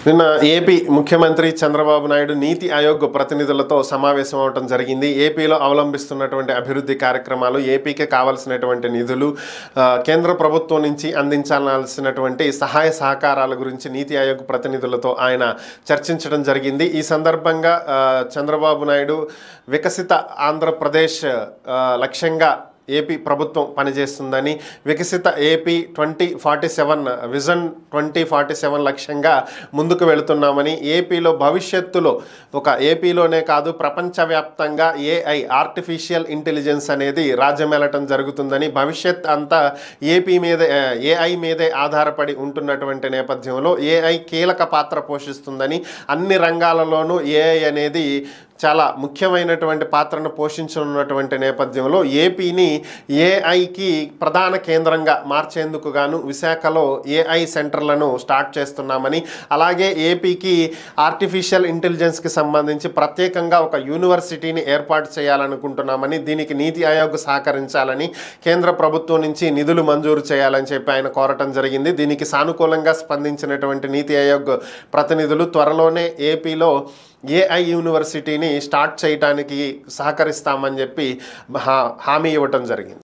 నిన్న ఏపీ ముఖ్యమంత్రి చంద్రబాబు నాయుడు నీతి ఆయోగ్ ప్రతినిధులతో సమావేశం అవడం జరిగింది ఏపీలో అవలంబిస్తున్నటువంటి అభివృద్ధి కార్యక్రమాలు ఏపీకి కావాల్సినటువంటి నిధులు ఆ, కేంద్ర ప్రభుత్వం నుంచి అందించాల్సినటువంటి సహాయ సహకారాల గురించి నీతి ఆయోగ్ ప్రతినిధులతో ఆయన చర్చించడం జరిగింది ఈ సందర్భంగా ఆ, చంద్రబాబు నాయుడు వికసిత ఆంధ్రప్రదేశ్ ఆ, లక్ష్యంగా ఏపీ ప్రభుత్వం పనిచేస్తుందని వికసిత AP twenty forty seven vision twenty forty seven లక్ష్యంగా ముందుకు వెళుతున్నామని ఏపీలో భవిష్యత్తులో ఒక ఏపీలోనే కాదు ప్రపంచవ్యాప్తంగా ఏఐ ఆర్టిఫిషియల్ ఇంటెలిజెన్స్ అనేది రాజ్యమేలటం జరుగుతుందని భవిష్యత్ అంతా ఏపీ మీద ఏఐ మీదే ఆధారపడి ఉంటున్నటువంటి నేపథ్యంలో ఏఐ కీలక పాత్ర పోషిస్తుందని అన్ని రంగాలలోనూ ఏఐ అనేది చాలా ముఖ్యమైనటువంటి పాత్రను పోషించనున్నటువంటి నేపథ్యంలో ఏపీని ఏఐకి ప్రధాన కేంద్రంగా మార్చేందుకు గాను విశాఖలో ఏఐ సెంటర్లను స్టార్ట్ చేస్తున్నామని అలాగే ఏపీకి ఆర్టిఫిషియల్ ఇంటెలిజెన్స్కి సంబంధించి ప్రత్యేకంగా ఒక యూనివర్సిటీని ఏర్పాటు చేయాలనుకుంటున్నామని దీనికి నీతి ఆయోగ్ సహకరించాలని కేంద్ర ప్రభుత్వం నుంచి నిధులు మంజూరు చేయాలని చెప్పి ఆయన కోరటం జరిగింది దీనికి సానుకూలంగా స్పందించినటువంటి నీతి ఆయోగ్ ప్రతినిధులు త్వరలోనే ఏపీలో ఏఐ యూనివర్సిటీని స్టార్ట్ చేయడానికి సహకరిస్తామని చెప్పి హా- హామీ ఇవ్వటం జరిగింది